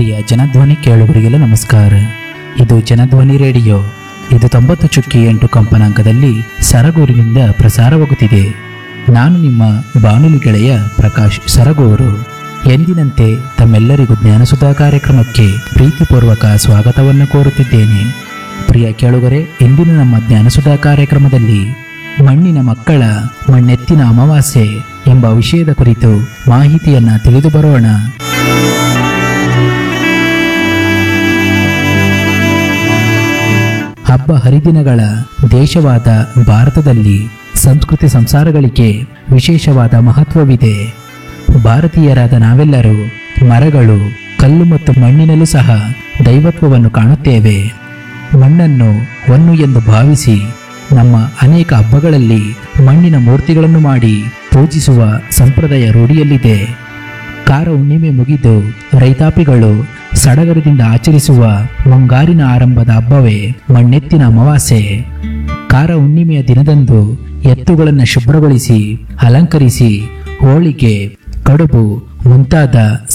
ಪ್ರಿಯ ಜನಧ್ವನಿ ಕೇಳುಗರಿಗೆಲ್ಲ ನಮಸ್ಕಾರ ಇದು ಜನಧ್ವನಿ ರೇಡಿಯೋ ಇದು ತೊಂಬತ್ತು ಚುಕ್ಕಿ ಎಂಟು ಕಂಪನಾಂಕದಲ್ಲಿ ಸರಗೂರಿನಿಂದ ಪ್ರಸಾರವಾಗುತ್ತಿದೆ ನಾನು ನಿಮ್ಮ ಬಾನುಲಿ ಗೆಳೆಯ ಪ್ರಕಾಶ್ ಸರಗೂರು ಎಂದಿನಂತೆ ತಮ್ಮೆಲ್ಲರಿಗೂ ಜ್ಞಾನಸುಧಾ ಕಾರ್ಯಕ್ರಮಕ್ಕೆ ಪ್ರೀತಿಪೂರ್ವಕ ಸ್ವಾಗತವನ್ನು ಕೋರುತ್ತಿದ್ದೇನೆ ಪ್ರಿಯ ಕೇಳುಗರೆ ಇಂದಿನ ನಮ್ಮ ಜ್ಞಾನಸುಧಾ ಕಾರ್ಯಕ್ರಮದಲ್ಲಿ ಮಣ್ಣಿನ ಮಕ್ಕಳ ಮಣ್ಣೆತ್ತಿನ ಅಮಾವಾಸ್ಯೆ ಎಂಬ ವಿಷಯದ ಕುರಿತು ಮಾಹಿತಿಯನ್ನ ತಿಳಿದು ಬರೋಣ ಹಬ್ಬ ಹರಿದಿನಗಳ ದೇಶವಾದ ಭಾರತದಲ್ಲಿ ಸಂಸ್ಕೃತಿ ಸಂಸಾರಗಳಿಗೆ ವಿಶೇಷವಾದ ಮಹತ್ವವಿದೆ ಭಾರತೀಯರಾದ ನಾವೆಲ್ಲರೂ ಮರಗಳು ಕಲ್ಲು ಮತ್ತು ಮಣ್ಣಿನಲ್ಲೂ ಸಹ ದೈವತ್ವವನ್ನು ಕಾಣುತ್ತೇವೆ ಮಣ್ಣನ್ನು ಹೊನ್ನು ಎಂದು ಭಾವಿಸಿ ನಮ್ಮ ಅನೇಕ ಹಬ್ಬಗಳಲ್ಲಿ ಮಣ್ಣಿನ ಮೂರ್ತಿಗಳನ್ನು ಮಾಡಿ ಪೂಜಿಸುವ ಸಂಪ್ರದಾಯ ರೂಢಿಯಲ್ಲಿದೆ ಕಾರ ಹುಣ್ಣಿಮೆ ಮುಗಿದು ರೈತಾಪಿಗಳು ಸಡಗರದಿಂದ ಆಚರಿಸುವ ಮುಂಗಾರಿನ ಆರಂಭದ ಹಬ್ಬವೇ ಮಣ್ಣೆತ್ತಿನ ಅಮಾವಾಸ್ಯೆ ಕಾರ ಹುಣ್ಣಿಮೆಯ ದಿನದಂದು ಎತ್ತುಗಳನ್ನು ಶುಭ್ರಗೊಳಿಸಿ ಅಲಂಕರಿಸಿ ಹೋಳಿಗೆ ಕಡುಬು ಮುಂತಾದ